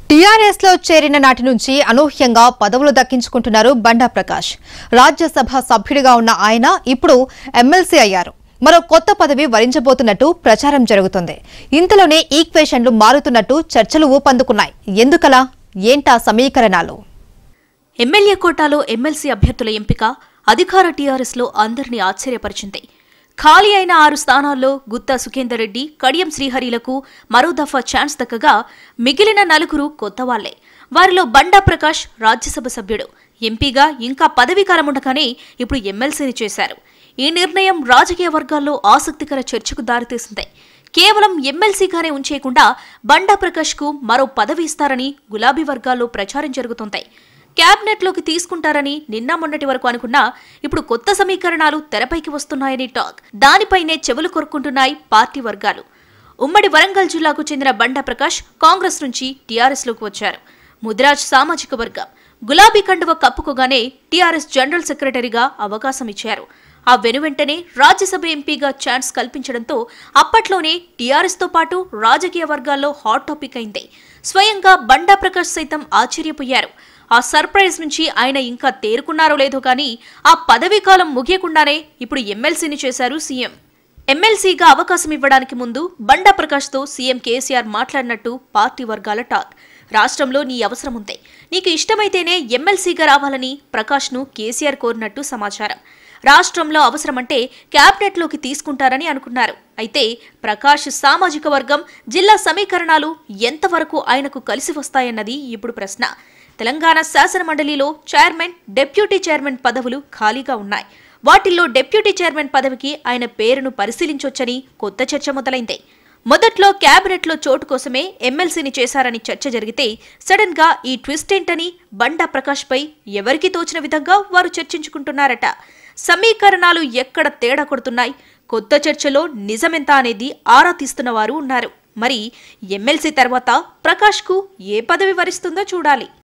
TRS లో చేరిన నాటి నుంచి అనూహ్యంగా పదవులు దక్కించుకుంటున్నారు బండా ప్రకాష్ రాజ్యసభ సభ్యుడిగా ఉన్న ఆయన ఇప్పుడు ఎమ్మెల్సీ అయ్యారు మరో కొత్త పదవి వరించబోతున్నట్టు ప్రచారం జరుగుతుంది ఇంతలోనే ఈక్వేషన్లు మారుతున్నట్టు చర్చలు ఊపందుకున్నాయి ఎందుకలా ఏంటా సమీకరణాలు ఎమ్మెల్యే కోటాలో ఎమ్మెల్సీ అభ్యర్థుల ఎంపిక అధికార టీఆర్ఎస్లో అందరినీ ఆశ్చర్యపరిచింది ఖాళీ అయిన ఆరు స్థానాల్లో గుత్తా సుఖేందర్ రెడ్డి కడియం శ్రీహరిలకు మరో దఫా ఛాన్స్ దక్కగా మిగిలిన నలుగురు కొత్త వాళ్లే వారిలో బండా ప్రకాష్ రాజ్యసభ సభ్యుడు ఎంపీగా ఇంకా పదవీ కాలం ఉండగానే ఇప్పుడు ఎమ్మెల్సీని చేశారు ఈ నిర్ణయం రాజకీయ వర్గాల్లో ఆసక్తికర చర్చకు దారితీసింది కేవలం ఎమ్మెల్సీగానే ఉంచేయకుండా బండా ప్రకాష్కు మరో పదవి ఇస్తారని గులాబీ వర్గాల్లో ప్రచారం జరుగుతోంది క్యాబినెట్లోకి తీసుకుంటారని నిన్న మొన్నటి వరకు అనుకున్నా ఇప్పుడు కొత్త సమీకరణాలు తెరపైకి వస్తున్నాయని టాక్ దానిపైనే చెవులు కొరుక్కుంటున్నాయి పార్టీ వర్గాలు ఉమ్మడి వరంగల్ జిల్లాకు చెందిన బండా ప్రకాష్ కాంగ్రెస్ నుంచి టీఆర్ఎస్లోకి వచ్చారు ముదిరాజ్ సామాజిక వర్గం గులాబీ కండువ కప్పుకోగానే టీఆర్ఎస్ జనరల్ సెక్రటరీగా అవకాశం ఇచ్చారు ఆ వెనువెంటనే రాజ్యసభ ఎంపీగా ఛాన్స్ కల్పించడంతో అప్పట్లోనే టీఆర్ఎస్తో పాటు రాజకీయ వర్గాల్లో హాట్ టాపిక్ అయింది స్వయంగా బండా ప్రకాష్ సైతం ఆశ్చర్యపోయారు ఆ సర్ప్రైజ్ నుంచి ఆయన ఇంకా తేరుకున్నారో లేదో కానీ ఆ పదవీ కాలం ముగియకుండానే ఇప్పుడు ఎమ్మెల్సీని చేశారు సీఎం ఎమ్మెల్సీగా అవకాశం ఇవ్వడానికి ముందు బండా ప్రకాష్తో సీఎం కేసీఆర్ మాట్లాడినట్టు పార్టీ వర్గాల టాక్ రాష్ట్రంలో నీ అవసరం ఉంది నీకు ఇష్టమైతేనే ఎమ్మెల్సీగా రావాలని ప్రకాష్ను కేసీఆర్ కోరినట్టు సమాచారం రాష్ట్రంలో అవసరమంటే క్యాబినెట్లోకి తీసుకుంటారని అనుకున్నారు అయితే ప్రకాష్ సామాజిక వర్గం జిల్లా సమీకరణాలు ఎంతవరకు ఆయనకు కలిసి వస్తాయన్నది ఇప్పుడు ప్రశ్న తెలంగాణ శాసన మండలిలో చైర్మన్ డెప్యూటీ చైర్మన్ పదవులు ఖాళీగా ఉన్నాయి వాటిల్లో డెప్యూటీ చైర్మన్ పదవికి ఆయన పేరును పరిశీలించొచ్చని కొత్త చర్చ మొదలైంది మొదట్లో క్యాబినెట్లో చోటు కోసమే ఎమ్మెల్సీని చేశారని చర్చ జరిగితే సడన్ గా ఈ ట్విస్ట్ ఏంటని బండా ప్రకాష్ పై ఎవరికి తోచిన విధంగా వారు చర్చించుకుంటున్నారట సమీకరణాలు ఎక్కడ తేడా కొడుతున్నాయి కొత్త చర్చలో నిజమెంత అనేది ఆరా తీస్తున్న వారు ఉన్నారు మరి ఎమ్మెల్సీ తర్వాత ప్రకాష్కు ఏ పదవి వరిస్తుందో చూడాలి